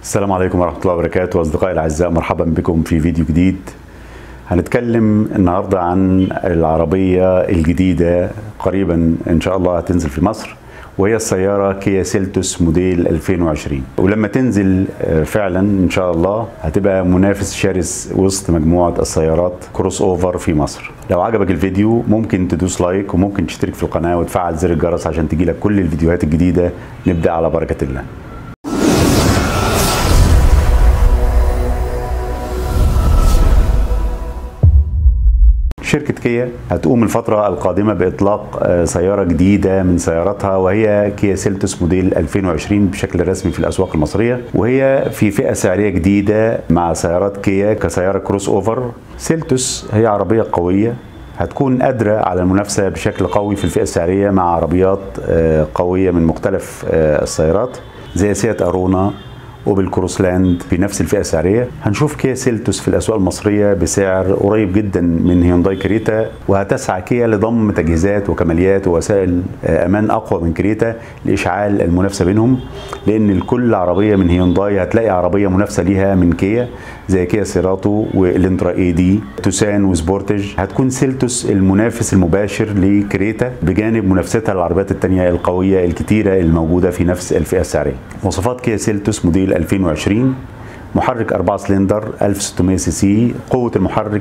السلام عليكم ورحمة الله وبركاته أصدقائي الأعزاء مرحبا بكم في فيديو جديد هنتكلم النهاردة عن العربية الجديدة قريبا إن شاء الله هتنزل في مصر وهي السيارة كيا سيلتوس موديل 2020 ولما تنزل فعلا إن شاء الله هتبقى منافس شرس وسط مجموعة السيارات كروس أوفر في مصر لو عجبك الفيديو ممكن تدوس لايك وممكن تشترك في القناة وتفعل زر الجرس عشان تجيلك كل الفيديوهات الجديدة نبدأ على بركة الله شركة كيا هتقوم الفترة القادمة بإطلاق سيارة جديدة من سياراتها وهي كيا سيلتوس موديل 2020 بشكل رسمي في الأسواق المصرية وهي في فئة سعرية جديدة مع سيارات كيا كسيارة كروس أوفر سيلتوس هي عربية قوية هتكون قادرة على المنافسة بشكل قوي في الفئة السعرية مع عربيات قوية من مختلف السيارات زي سيات أرونا اوبل كروسلاند في نفس الفئه السعريه هنشوف كيا سيلتوس في الاسواق المصريه بسعر قريب جدا من هيونداي كريتا وهتسعى كيا لضم تجهيزات وكماليات ووسائل امان اقوى من كريتا لاشعال المنافسه بينهم لان الكل عربيه من هيونداي هتلاقي عربيه منافسه ليها من كيا زي كيا سيراتو والانترا اي دي توسان وسبورتج هتكون سيلتوس المنافس المباشر لكريتا بجانب منافستها للعربيات الثانيه القويه الكتيره الموجوده في نفس الفئه السعريه مواصفات كيا سيلتوس موديل 2020 محرك 4 سلندر 1600 سي سي قوة المحرك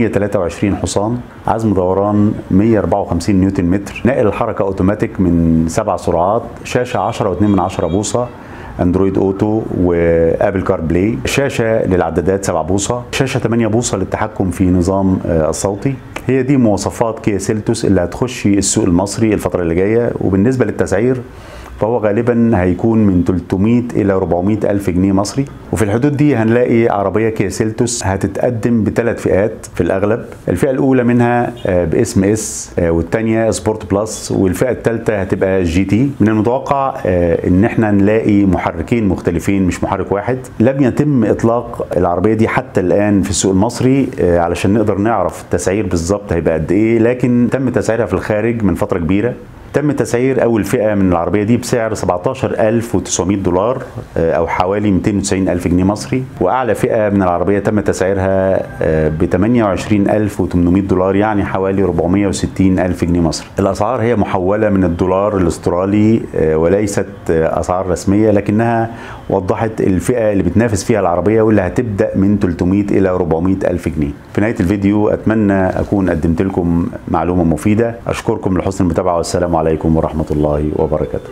123 حصان عزم دوران 154 نيوتن متر نقل الحركة اوتوماتيك من سبع سرعات شاشة 10.2 من 10 بوصة اندرويد اوتو وابل كار بلاي شاشه للعدادات 7 بوصه شاشه 8 بوصه للتحكم في نظام الصوتي هي دي مواصفات كيا سيلتوس اللي هتخش السوق المصري الفتره اللي جايه وبالنسبه للتسعير فهو غالبا هيكون من 300 الى 400 الف جنيه مصري وفي الحدود دي هنلاقي عربيه كيا سيلتوس هتتقدم بثلاث فئات في الاغلب الفئه الاولى منها باسم اس والثانيه سبورت بلس والفئه الثالثه هتبقى جي تي من المتوقع ان احنا نلاقي محركين مختلفين مش محرك واحد لم يتم اطلاق العربيه دي حتى الان في السوق المصري علشان نقدر نعرف التسعير بالظبط هيبقى قد ايه لكن تم تسعيرها في الخارج من فتره كبيره تم تسعير اول فئه من العربيه دي بسعر 17900 دولار او حوالي 290 الف جنيه مصري واعلى فئه من العربيه تم تسعيرها ب 28800 دولار يعني حوالي 460 الف جنيه مصري الاسعار هي محوله من الدولار الاسترالي وليست اسعار رسميه لكنها وضحت الفئه اللي بتنافس فيها العربيه واللي هتبدا من 300 الى 400 الف جنيه في نهايه الفيديو اتمنى اكون قدمت لكم معلومه مفيده اشكركم لحسن المتابعه والسلام عليكم ورحمه الله وبركاته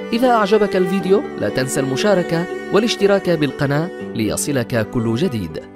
إذا أعجبك الفيديو لا تنسى المشاركة والاشتراك بالقناة ليصلك كل جديد